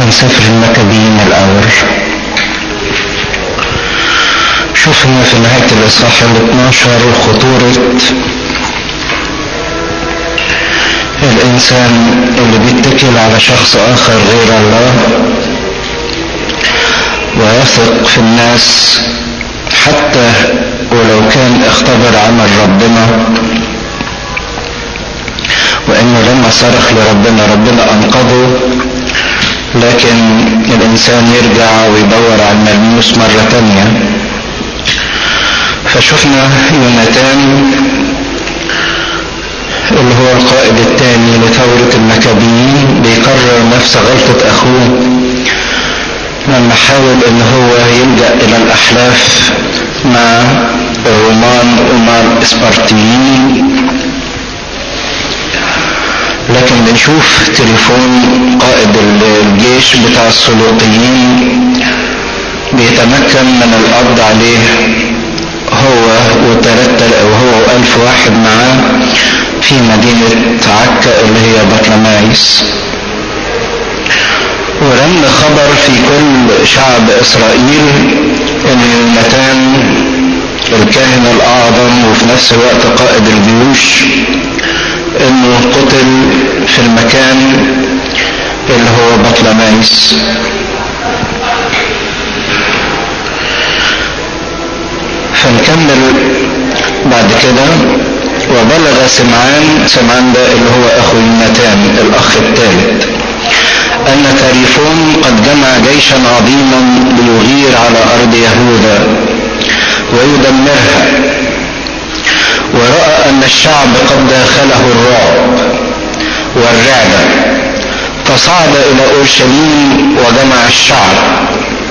من سفر المكابين الأول شفنا في نهاية الإصحاح ال 12 خطورة الإنسان اللي بيتكل على شخص آخر غير الله ويثق في الناس حتى ولو كان اختبر عمل ربنا وانه لما صرخ لربنا ربنا انقذه لكن الانسان يرجع ويدور على الملموس مرة تانية فشفنا يوناتان اللي هو القائد الثاني لثورة المكابيين بيكرر نفس غلطة اخوه لما حاول ان هو يلجأ الى الاحلاف مع الرومان ومع الاسبرتيين لكن بنشوف تليفون قائد الجيش بتاع السلوقيين بيتمكن من القبض عليه هو وثلاثة او هو الف واحد معاه في مدينة عكا اللي هي بطلمايس ورن خبر في كل شعب اسرائيل ان يوناتان الكاهن الاعظم وفي نفس الوقت قائد الجيوش انه قتل في المكان اللي هو بطلمايس فنكمل بعد كده وبلغ سمعان سمعان ده اللي هو اخو يوناتان الاخ الثالث ان تاريفون قد جمع جيشا عظيما ليغير على ارض يهوذا ويدمرها ورأى أن الشعب قد داخله الرعب والرعدة فصعد إلى أورشليم وجمع الشعب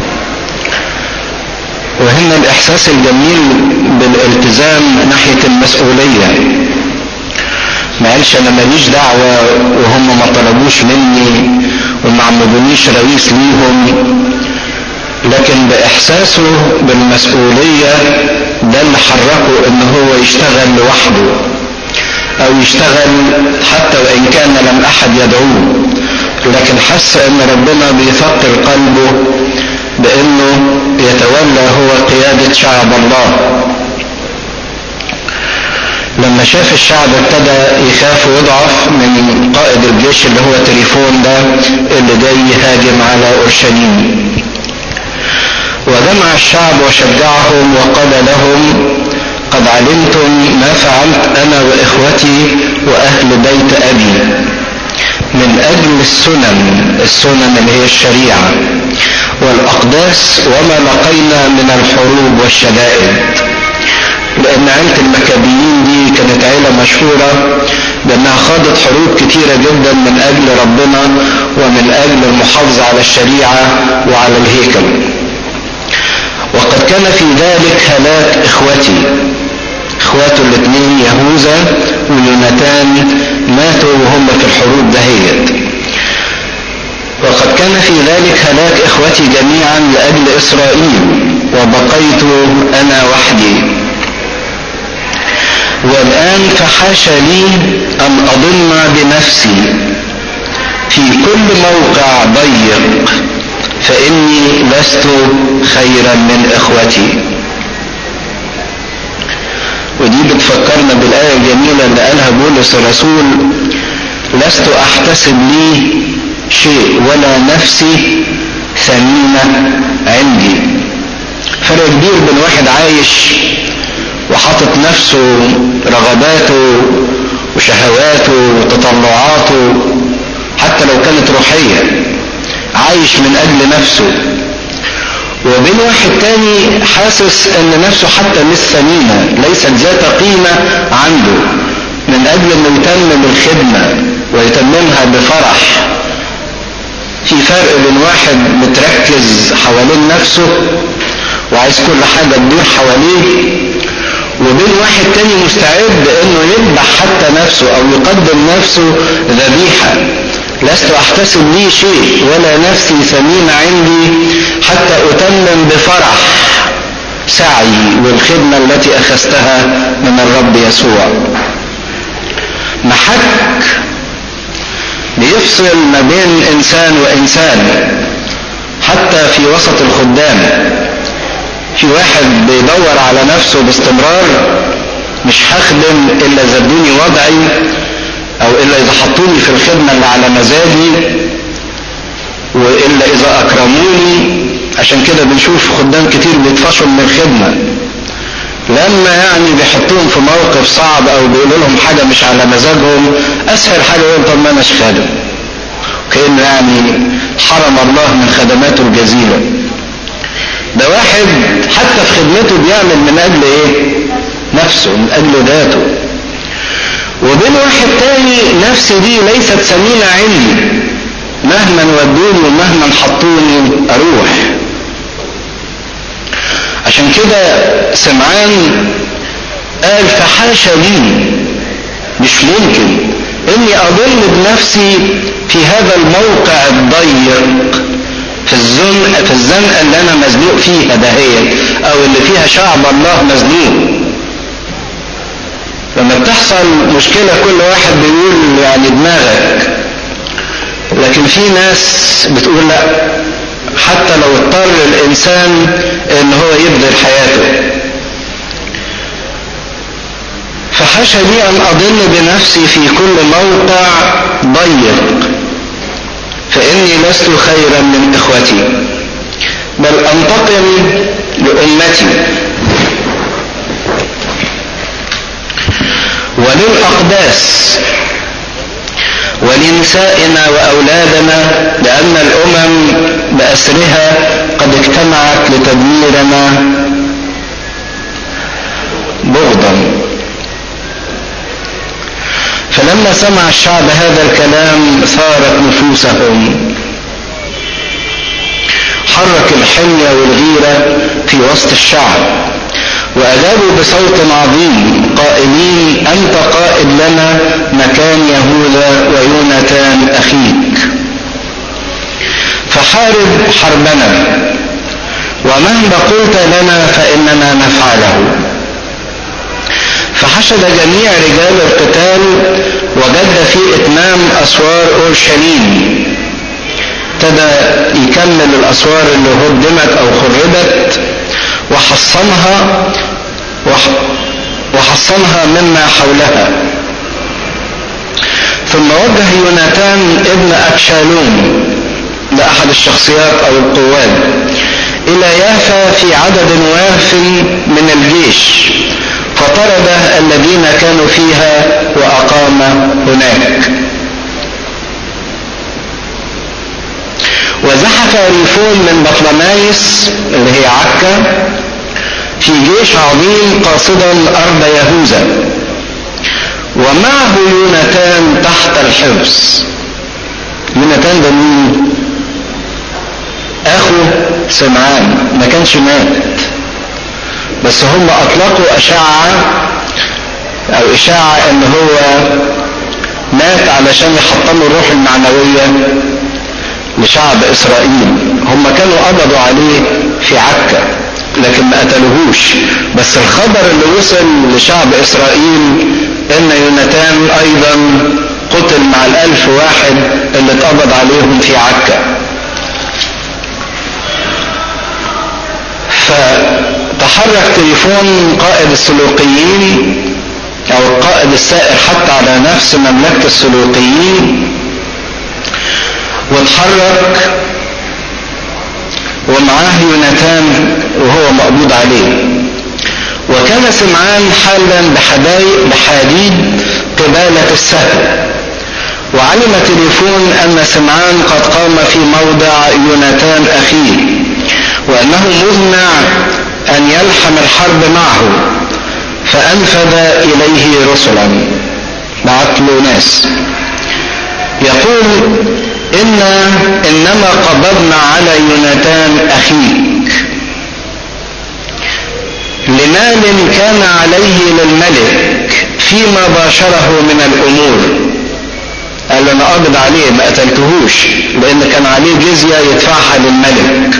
وهنا الإحساس الجميل بالالتزام ناحية المسؤولية ما قالش أنا ماليش دعوة وهم ما طلبوش مني وما عملونيش رئيس ليهم لكن بإحساسه بالمسؤولية ده اللي حركه ان هو يشتغل لوحده او يشتغل حتى وان كان لم احد يدعوه لكن حس ان ربنا بيثقل قلبه بانه يتولى هو قيادة شعب الله لما شاف الشعب ابتدى يخاف ويضعف من قائد الجيش اللي هو تليفون ده اللي جاي يهاجم على اورشليم وجمع الشعب وشجعهم وقال لهم قد علمتم ما فعلت انا واخوتي واهل بيت ابي من اجل السنن السنن اللي هي الشريعه والاقداس وما لقينا من الحروب والشدائد لان عيله المكابيين دي كانت عيله مشهوره بانها خاضت حروب كتيره جدا من اجل ربنا ومن اجل المحافظه على الشريعه وعلى الهيكل وقد كان في ذلك هلاك اخوتي اخواته الاثنين يهوذا ويوناتان ماتوا وهم في الحروب دهيت وقد كان في ذلك هلاك اخوتي جميعا لاجل اسرائيل وبقيت انا وحدي والان فحاش لي ان اضن بنفسي في كل موقع ضيق فاني لست خيرا من اخوتي ودي بتفكرنا بالايه الجميله اللي قالها بولس الرسول لست احتسب لي شيء ولا نفسي ثمينه عندي فرق كبير بين واحد عايش وحاطط نفسه رغباته وشهواته وتطلعاته حتى لو كانت روحيه عايش من اجل نفسه وبين واحد تاني حاسس ان نفسه حتى مش ثمينه ليست ذات قيمه عنده من اجل انه يتمم الخدمه ويتممها بفرح في فرق بين واحد متركز حوالين نفسه وعايز كل حاجه تدور حواليه وبين واحد تاني مستعد انه يذبح حتى نفسه او يقدم نفسه ذبيحه لست احتسب لي شيء ولا نفسي ثمين عندي حتى اتمم بفرح سعي والخدمه التي اخذتها من الرب يسوع محك بيفصل ما بين انسان وانسان حتى في وسط الخدام في واحد بيدور على نفسه باستمرار مش هخدم الا زدوني وضعي او الا اذا حطوني في الخدمة اللي على مزاجي والا اذا اكرموني عشان كده بنشوف خدام كتير بيطفشوا من الخدمة لما يعني بيحطوهم في موقف صعب او بيقولوا لهم حاجة مش على مزاجهم اسهل حاجة يقول طب ما اناش خادم كأنه يعني حرم الله من خدماته الجزيلة ده واحد حتى في خدمته بيعمل من اجل ايه نفسه من اجل ذاته وبين واحد تاني نفسي دي ليست ثمينة عندي مهما ودوني ومهما حطوني اروح عشان كده سمعان قال فحاشا لي مش ممكن اني اضل بنفسي في هذا الموقع الضيق في الزنقة في الزنقة اللي انا مزنوق فيها دهيت او اللي فيها شعب الله مزنوق لما بتحصل مشكلة كل واحد بيقول يعني دماغك لكن في ناس بتقول لا حتى لو اضطر الانسان ان هو يبذل حياته فحاشا لي ان اضل بنفسي في كل موقع ضيق فاني لست خيرا من اخوتي بل انتقم لامتي وللاقداس ولنسائنا واولادنا لان الامم باسرها قد اجتمعت لتدميرنا بغضا فلما سمع الشعب هذا الكلام ثارت نفوسهم حرك الحمية والغيرة في وسط الشعب وأجابوا بصوت عظيم قائلين أنت قائد لنا مكان يهوذا ويونتان أخيك فحارب حربنا ومهما قلت لنا فإننا نفعله فحشد جميع رجال القتال وجد في اتمام اسوار اورشليم ابتدى يكمل الاسوار اللي هدمت او خربت وحصنها وحصنها مما حولها ثم وجه يوناتان ابن ابشالوم ده احد الشخصيات او القوات الى يافا في عدد واف من الجيش فطرد الذين كانوا فيها واقام هناك وزحف ريفون من بطلمايس اللي هي عكا في جيش عظيم قاصدا ارض يهوذا ومعه يونتان تحت الحرس يونتان ده مين اخو سمعان ما كانش مات بس هم اطلقوا اشاعة او اشاعة ان هو مات علشان يحطموا الروح المعنوية لشعب اسرائيل هم كانوا قبضوا عليه في عكا لكن ما قتلوهوش بس الخبر اللي وصل لشعب اسرائيل ان يوناتان ايضا قتل مع الالف واحد اللي اتقبض عليهم في عكا فتحرك تليفون قائد السلوقيين او القائد السائر حتى على نفس مملكة السلوقيين واتحرك ومعاه يوناتان وهو مقبوض عليه وكان سمعان حالا بحديد قبالة السهل وعلم تليفون أن سمعان قد قام في موضع يوناتان أخيه وأنه مذنع أن يلحم الحرب معه فأنفذ إليه رسلا بعت له ناس يقول إنا إنما قبضنا على يوناتان أخيك لمال كان عليه للملك فيما باشره من الأمور قال له أنا قابض عليه ما قتلتهوش لأن كان عليه جزية يدفعها للملك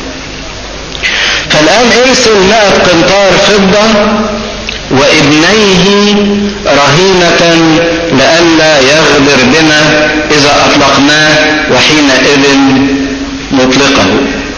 فالآن ارسل مائة قنطار فضة وابنيه رهينة لئلا يغدر بنا إذا أطلقناه وحينئذ نطلقه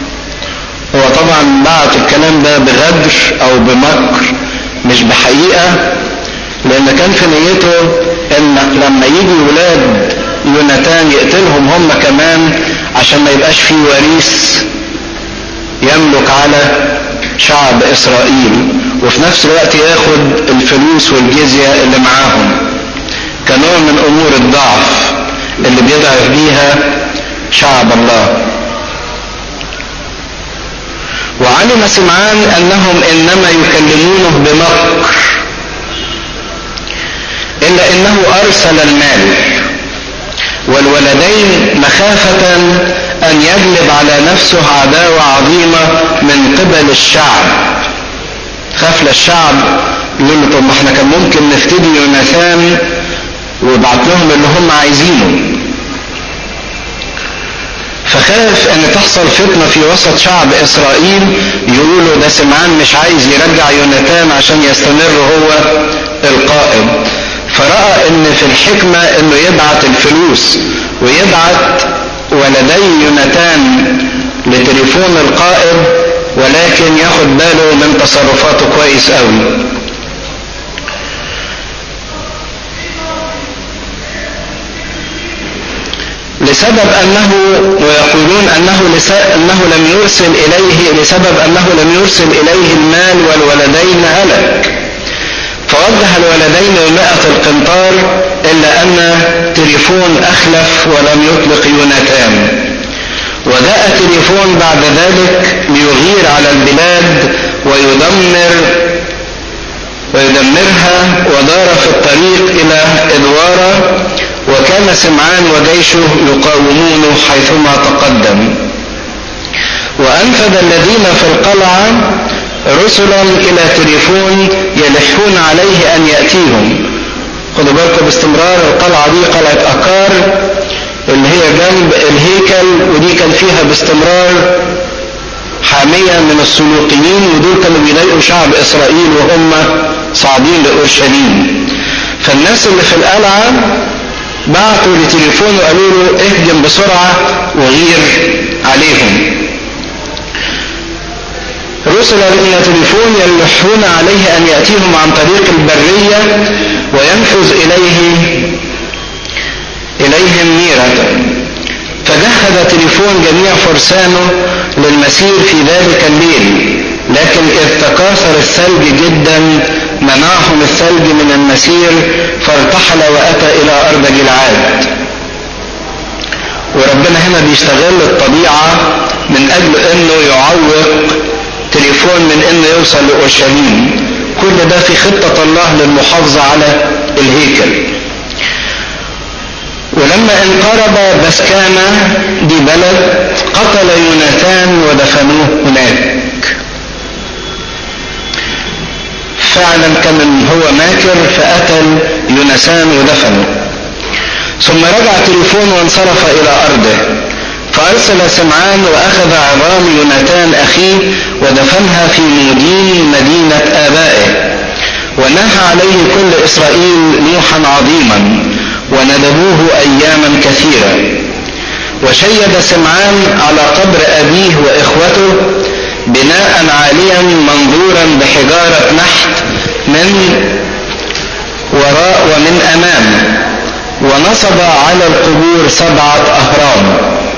بغدر او بمكر مش بحقيقة لان كان في نيته ان لما يجي ولاد يوناتان يقتلهم هم كمان عشان ما يبقاش فيه وريث يملك على شعب اسرائيل وفي نفس الوقت ياخد الفلوس والجزية اللي معاهم كنوع من امور الضعف اللي بيضعف بيها شعب الله وعلم سمعان انهم انما يكلمونه بمكر الا انه ارسل المال والولدين مخافة ان يجلب على نفسه عداوة عظيمة من قبل الشعب خاف للشعب يقول طب ما احنا كان ممكن نفتدي يوناثان ويبعت لهم اللي هم عايزينه فخاف ان تحصل فتنة في وسط شعب اسرائيل يقولوا ده سمعان مش عايز يرجع يوناتان عشان يستمر هو القائد فرأى ان في الحكمة انه يبعت الفلوس ويبعت ولدي يوناتان لتليفون القائد ولكن ياخد باله من تصرفاته كويس قوي لسبب انه ويقولون انه لس... انه لم يرسل اليه لسبب انه لم يرسل اليه المال والولدين هلك فوجه الولدين بمائة القنطار الا ان تليفون اخلف ولم يطلق يوناتان وجاء تليفون بعد ذلك ليغير على البلاد ويدمر ويدمرها ودار في الطريق الى ادوارة وكان سمعان وجيشه يقاومونه حيثما تقدم وانفذ الذين في القلعة رسلا الى تليفون يلحون عليه ان يأتيهم خدوا بالكم باستمرار القلعة دي قلعة اكار اللي هي جنب الهيكل ودي كان فيها باستمرار حامية من السلوقيين ودول كانوا بيضايقوا شعب اسرائيل وهم صاعدين لاورشليم فالناس اللي في القلعة بعتوا لتليفون وقالوا له اهجم بسرعة وغير عليهم رسل إلى تليفون يلحون عليه أن يأتيهم عن طريق البرية وينفذ إليه إليهم ميرة فجهز تليفون جميع فرسانه للمسير في ذلك الليل لكن إذ تكاثر الثلج جدا منعهم الثلج من المسير فارتحل وأتى إلى أرض جلعاد وربنا هنا بيستغل الطبيعة من أجل أنه يعوق تليفون من أنه يوصل لأورشليم كل ده في خطة الله للمحافظة على الهيكل ولما انقرب بسكانة دي بلد قتل يوناثان ودفنوه هناك فعلا كان هو ماكر فقتل يونسان ودفنه ثم رجع تليفون وانصرف الى ارضه فارسل سمعان واخذ عظام يوناتان اخيه ودفنها في مدين مدينة ابائه ونهى عليه كل اسرائيل نوحا عظيما وندبوه اياما كثيرة وشيد سمعان على قبر ابيه واخوته بناء عاليا منظورا بحجارة نحت من وراء ومن امام ونصب على القبور سبعة اهرام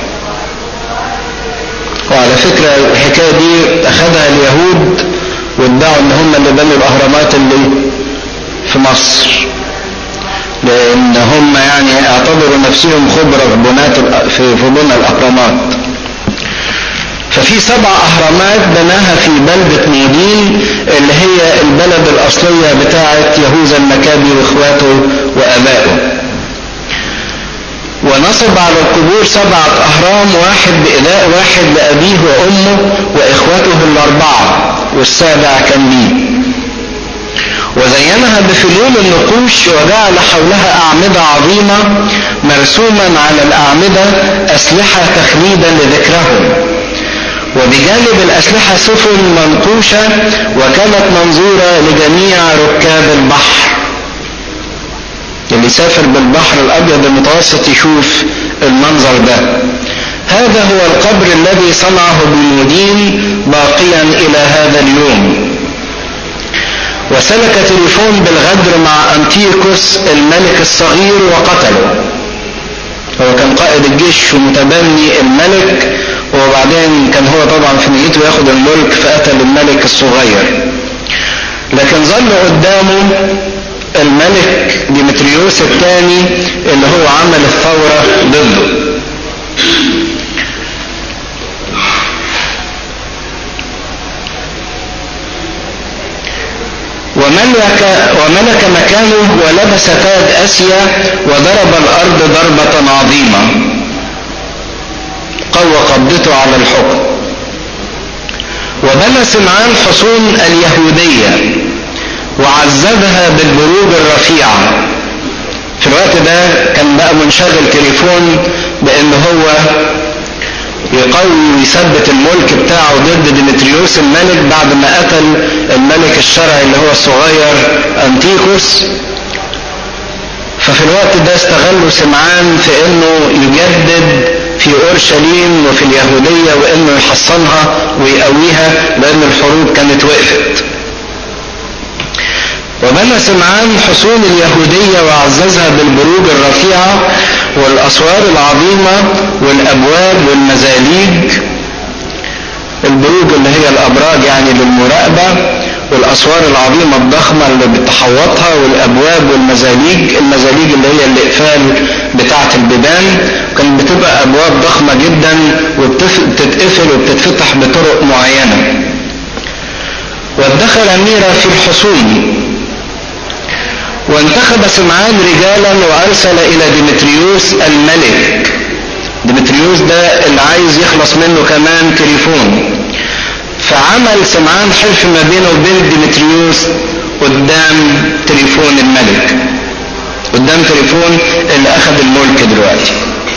وعلى فكرة الحكاية دي اخذها اليهود وادعوا ان هم اللي بنوا الاهرامات اللي في مصر لان هم يعني اعتبروا نفسهم خبرة في بنات في بناء الاهرامات ففي سبع اهرامات بناها في بلدة مودين اللي هي البلد الاصلية بتاعة يهوذا المكابي واخواته وابائه ونصب على القبور سبعة اهرام واحد بإداء واحد لابيه وامه واخوته الاربعة والسابع كان ليه وزينها بفلول النقوش وجعل حولها أعمدة عظيمة مرسوما على الأعمدة أسلحة تخليدا لذكرهم وبجانب الأسلحة سفن منقوشة وكانت منظورة لجميع ركاب البحر اللي سافر بالبحر الأبيض المتوسط يشوف المنظر ده هذا هو القبر الذي صنعه بنودين باقيا إلى هذا اليوم وسلك تليفون بالغدر مع أنتيكوس الملك الصغير وقتله هو كان قائد الجيش ومتبني الملك وبعدين كان هو طبعا في نيته ياخد الملك فقتل الملك الصغير لكن ظل قدامه الملك ديمتريوس الثاني اللي هو عمل الثورة ضده وملك, وملك مكانه ولبس تاج اسيا وضرب الارض ضربة عظيمة قوى قبضته على الحكم وبنى سمعان حصون اليهودية وعذبها بالبروج الرفيعة في الوقت ده كان بقى منشغل تليفون بان هو يقوي ويثبت الملك بتاعه ضد ديمتريوس الملك بعد ما قتل الملك الشرعي اللي هو الصغير انتيكوس ففي الوقت ده استغلوا سمعان في انه يجدد في اورشليم وفي اليهوديه وانه يحصنها ويقويها لان الحروب كانت وقفت وبنى سمعان حصون اليهودية وعززها بالبروج الرفيعة والأسوار العظيمة والأبواب والمزاليج البروج اللي هي الأبراج يعني للمراقبة والأسوار العظيمة الضخمة اللي بتحوطها والأبواب والمزاليج المزاليج اللي هي الإقفال بتاعة البيبان كانت بتبقى أبواب ضخمة جدا وبتتقفل وبتتفتح بطرق معينة وادخل ميرا في الحصون وانتخب سمعان رجالا وارسل الى ديمتريوس الملك ديمتريوس ده اللي عايز يخلص منه كمان تليفون فعمل سمعان حلف ما بينه وبين ديمتريوس قدام تليفون الملك قدام تليفون اللي اخذ الملك دلوقتي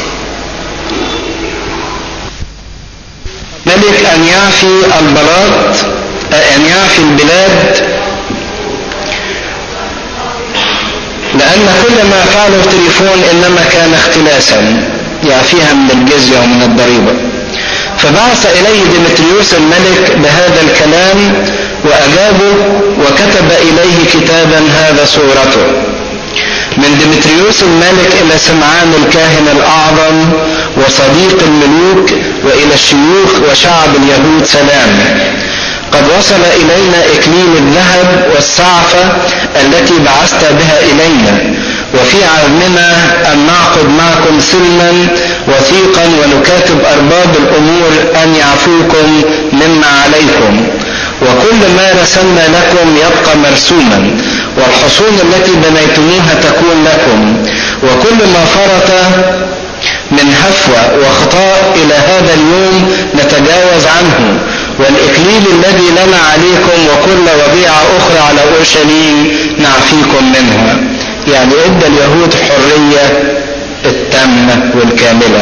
ملك ان يعفي البلاط ان يعفي البلاد لأن كل ما فعله التليفون إنما كان اختلاسا يعفيها من الجزية ومن الضريبة فبعث إليه ديمتريوس الملك بهذا الكلام وأجابه وكتب إليه كتابا هذا صورته من ديمتريوس الملك إلى سمعان الكاهن الأعظم وصديق الملوك وإلى الشيوخ وشعب اليهود سلام قد وصل إلينا إكليل الذهب والسعفة التي بعثت بها إلينا وفي عزمنا أن نعقد معكم سلما وثيقا ونكاتب أرباب الأمور أن يعفوكم مما عليكم وكل ما رسمنا لكم يبقى مرسوما والحصون التي بنيتموها تكون لكم وكل ما فرط من هفوة وخطاء إلى هذا اليوم نتجاوز عنه والإكليل الذي لنا عليكم وكل وضيعة أخرى على أورشليم نعفيكم منها يعني ادى اليهود حرية التامة والكاملة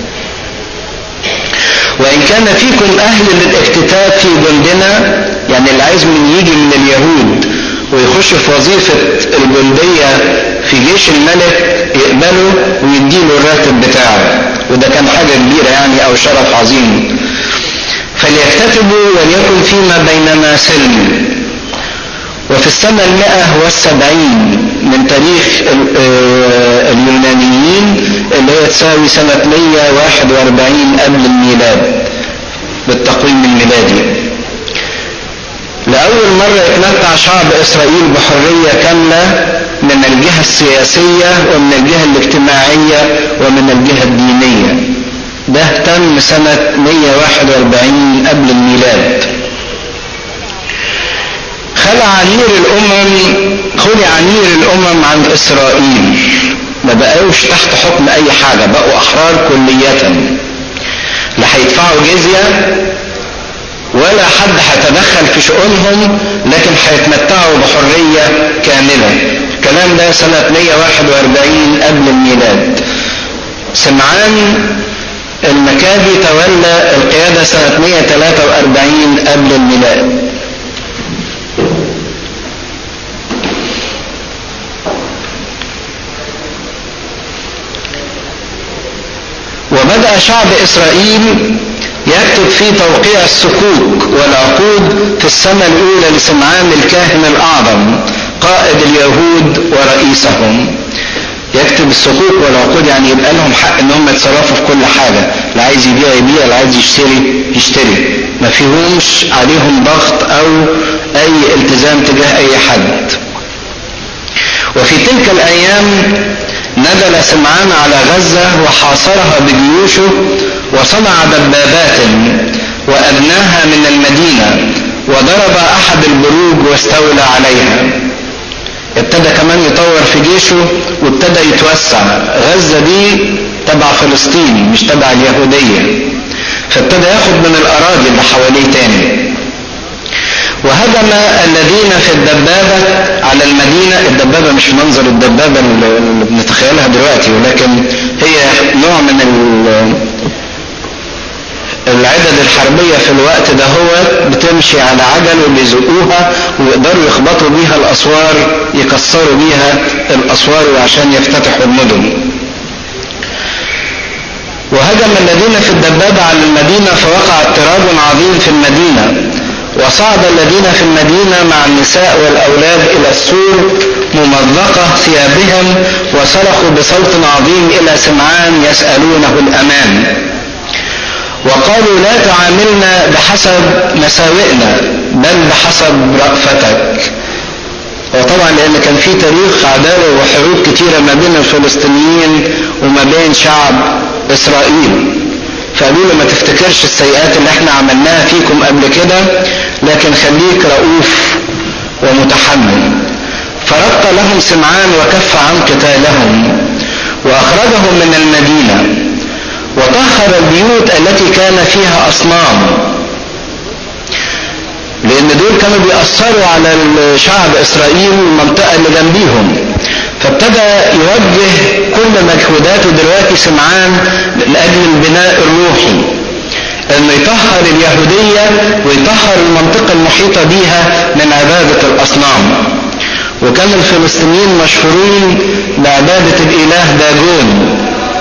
وإن كان فيكم أهل للاكتتاب في جندنا يعني اللي عايز من يجي من اليهود ويخش في وظيفة الجندية في جيش الملك يقبله ويديله الراتب بتاعه وده كان حاجة كبيرة يعني أو شرف عظيم فليكتتبوا وليكن فيما بيننا سلم وفي السنة المئة والسبعين من تاريخ اليونانيين اللي هي تساوي سنة 141 قبل الميلاد بالتقويم الميلادي لأول مرة يتمتع شعب إسرائيل بحرية كاملة من الجهة السياسية ومن الجهة الاجتماعية ومن الجهة الدينية ده تم سنة 141 قبل الميلاد خلع نير الأمم خلع نير الأمم عن إسرائيل ما بقاوش تحت حكم أي حاجة بقوا أحرار كلية لا هيدفعوا جزية ولا حد هيتدخل في شؤونهم لكن هيتمتعوا بحرية كاملة الكلام ده سنة 141 قبل الميلاد سمعان المكابي تولى القيادة سنة 143 قبل الميلاد وبدأ وبدأ شعب إسرائيل يكتب في توقيع السكوك والعقود في السنة الأولى لسمعان الكاهن الأعظم قائد اليهود ورئيسهم يكتب السكوك والعقود يعني يبقى لهم حق ان هم يتصرفوا في كل حاجه اللي عايز يبيع يبيع اللي عايز يشتري يشتري ما فيهمش عليهم ضغط او اي التزام تجاه اي حد وفي تلك الايام نزل سمعان على غزه وحاصرها بجيوشه وصنع دبابات وابناها من المدينه وضرب احد البروج واستولى عليها ابتدى كمان يطور في جيشه وابتدى يتوسع غزة دي تبع فلسطين مش تبع اليهودية فابتدى ياخد من الأراضي اللي حواليه تاني وهدم الذين في الدبابة على المدينة الدبابة مش منظر الدبابة اللي بنتخيلها دلوقتي ولكن هي نوع من العدد الحربية في الوقت ده هو بتمشي على عجل وبيزقوها ويقدروا يخبطوا بيها الأسوار يكسروا بيها الأسوار عشان يفتتحوا المدن وهجم الذين في الدبابة على المدينة فوقع اضطراب عظيم في المدينة وصعد الذين في المدينة مع النساء والأولاد إلى السور ممزقة ثيابهم وصرخوا بصوت عظيم إلى سمعان يسألونه الأمان وقالوا لا تعاملنا بحسب مساوئنا بل بحسب رأفتك وطبعا لان كان في تاريخ عداوة وحروب كتيرة ما بين الفلسطينيين وما بين شعب اسرائيل فقالوا له ما تفتكرش السيئات اللي احنا عملناها فيكم قبل كده لكن خليك رؤوف ومتحمل فرق لهم سمعان وكف عن قتالهم واخرجهم من المدينه وطهر البيوت التي كان فيها أصنام لأن دول كانوا بيأثروا على شعب إسرائيل المنطقة اللي جنبيهم فابتدى يوجه كل مجهوداته دلوقتي سمعان لأجل البناء الروحي انه يطهر اليهودية ويطهر المنطقة المحيطة بيها من عبادة الأصنام وكان الفلسطينيين مشهورين بعبادة الإله داجون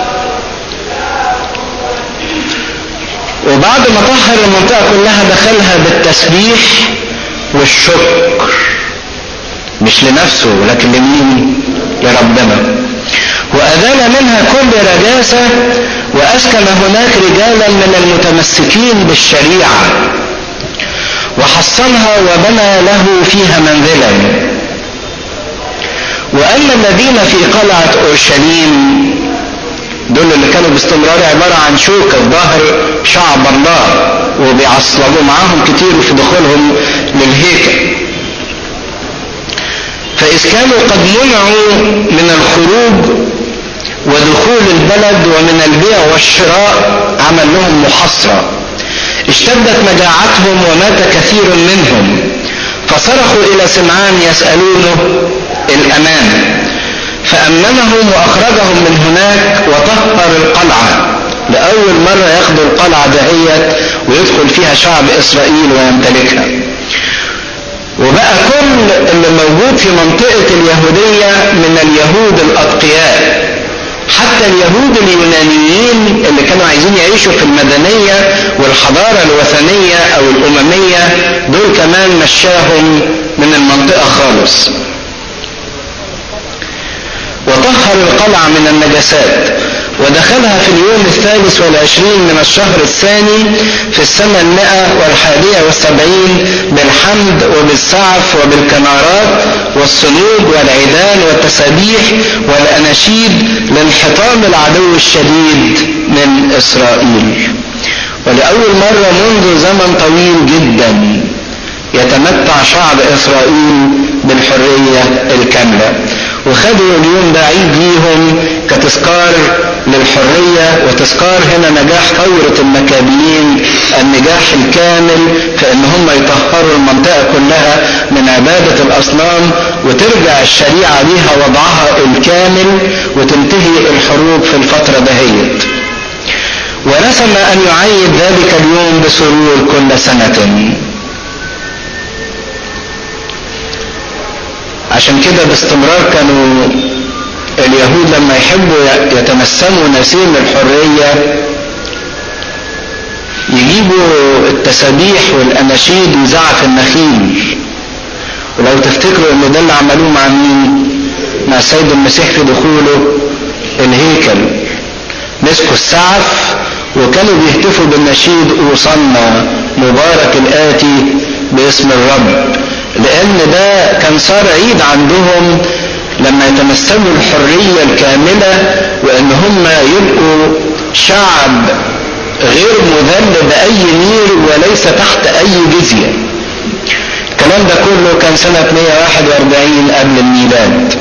وبعد ما طهر المنطقة كلها دخلها بالتسبيح والشكر مش لنفسه لكن لمين لربنا وأزال منها كل رجاسة وأسكن هناك رجالا من المتمسكين بالشريعة وحصنها وبنى له فيها منزلا وأما الذين في قلعة أورشليم دول اللي كانوا باستمرار عبارة عن شوكة في ظهر شعب الله وبيعصبوا معاهم كتير في دخولهم للهيكل فإذ كانوا قد منعوا من الخروج ودخول البلد ومن البيع والشراء عمل لهم محصرة اشتدت مجاعتهم ومات كثير منهم فصرخوا إلى سمعان يسألونه الأمان فأمنهم وأخرجهم من هناك وطهر القلعة لأول مرة ياخدوا القلعة دهيت ويدخل فيها شعب إسرائيل ويمتلكها وبقى كل اللي موجود في منطقة اليهودية من اليهود الأتقياء حتى اليهود اليونانيين اللي كانوا عايزين يعيشوا في المدنية والحضارة الوثنية أو الأممية دول كمان مشاهم من المنطقة خالص وطهر القلعة من النجاسات ودخلها في اليوم الثالث والعشرين من الشهر الثاني في السنة المئة والحادية والسبعين بالحمد وبالسعف وبالكنارات والصلوب والعيدان والتسابيح والأناشيد لانحطام العدو الشديد من إسرائيل ولأول مرة منذ زمن طويل جدا يتمتع شعب إسرائيل بالحرية الكاملة وخدوا اليوم ده عيد ليهم كتذكار للحرية وتذكار هنا نجاح ثورة المكابيين النجاح الكامل في ان هم يطهروا المنطقة كلها من عبادة الاصنام وترجع الشريعة ليها وضعها الكامل وتنتهي الحروب في الفترة دهيت ورسم ان يعيد ذلك اليوم بسرور كل سنة عشان كده باستمرار كانوا اليهود لما يحبوا يتمسموا نسيم الحرية يجيبوا التسابيح والاناشيد وزعف النخيل ولو تفتكروا ان ده اللي عملوه مع مين مع السيد المسيح في دخوله الهيكل مسكوا السعف وكانوا بيهتفوا بالنشيد اوصلنا مبارك الاتي باسم الرب لان ده كان صار عيد عندهم لما يتمثلوا الحرية الكاملة وان هم يبقوا شعب غير مذل بأي نير وليس تحت أي جزية الكلام ده كله كان سنة 141 قبل الميلاد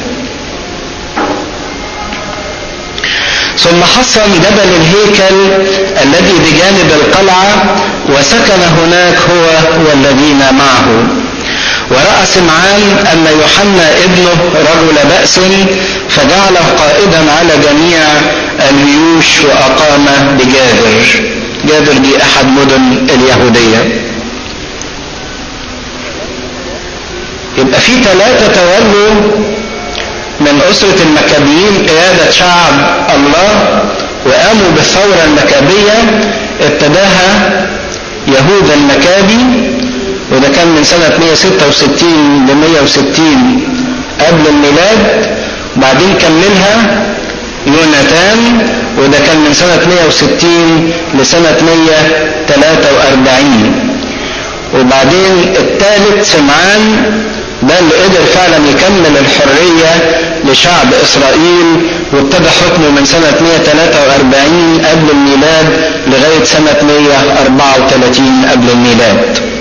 ثم حصن جبل الهيكل الذي بجانب القلعة وسكن هناك هو والذين معه ورأى سمعان أن يوحنا ابنه رجل بأس فجعله قائدا على جميع الجيوش وأقام بجابر جابر دي أحد مدن اليهودية يبقى في ثلاثة تولوا من أسرة المكابيين قيادة شعب الله وقاموا بالثورة المكابية ابتداها يهوذا المكابي وده كان من سنة 166 ل 160 قبل الميلاد وبعدين كملها يوناتان وده كان من سنة 160 لسنة 143 وبعدين الثالث سمعان ده اللي قدر فعلا يكمل الحرية لشعب إسرائيل وابتدى حكمه من سنة 143 قبل الميلاد لغاية سنة 134 قبل الميلاد